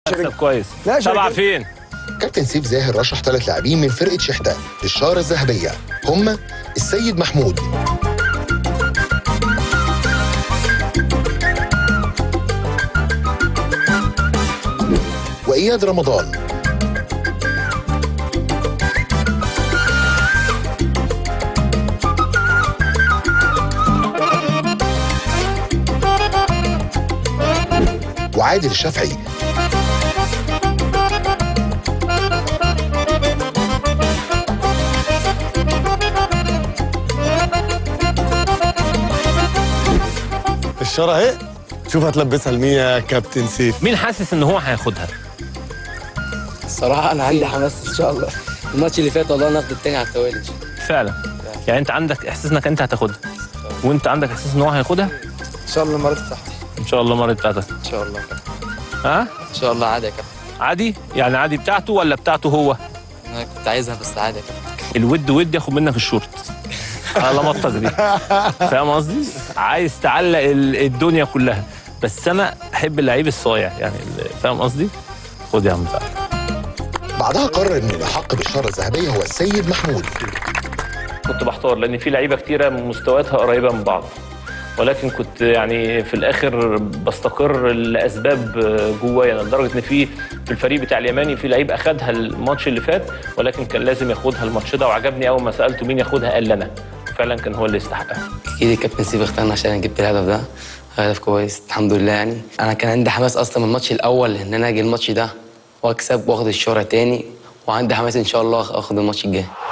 مكسب كويس ماشي يا سبعة رجالة. فين؟ كابتن سيف زاهر رشح ثلاث لاعبين من فرقه شحتة للشارة الذهبيه هم السيد محمود واياد رمضان وعادل الشافعي الشارة اهي شوف هتلبسها لمين يا كابتن سيف مين حاسس ان هو هياخدها؟ الصراحة أنا عندي حماس إن شاء الله الماتش اللي فات والله ناخد التاني على التوالي فعلا يعني انت عندك احساس انك انت هتاخدها وانت عندك احساس ان هو هياخدها إن شاء الله المرة بتاعتي ان شاء الله المره بتاعتك إن شاء الله ها إن شاء الله عادي يا كابتن عادي يعني عادي بتاعته ولا بتاعته هو أنا كنت عايزها بس عادي يا كابتن الود ود ياخد منك الشورت على لمطتك دي فاهم قصدي عايز تعلق ال- الدنيا كلها بس انا احب اللعيب الصايع يعني ال- فاهم قصدي خد يا عم تعالى بعدها قرر ان الاحق بالشارة الذهبيه هو السيد محمود كنت بحتار لان في لعيبه كتيره مستوياتها قريبه من بعض ولكن كنت يعني في الاخر بستقر لاسباب جوايا لدرجه ان في في الفريق بتاع اليماني في لعيب اخدها الماتش اللي فات ولكن كان لازم ياخدها الماتش ده وعجبني اول ما سالته مين ياخدها قال لي انا فعلا كان هو اللي يستحقها أكيد الكابتن سيف اختارنا عشان أنا جبت الهدف ده هدف كويس الحمد لله يعني أنا كان عندي حماس أصلا من الماتش الأول إن أنا أجي الماتش ده وأكسب وآخد الشهرة تاني وعندي حماس إن شاء الله آخد الماتش الجاي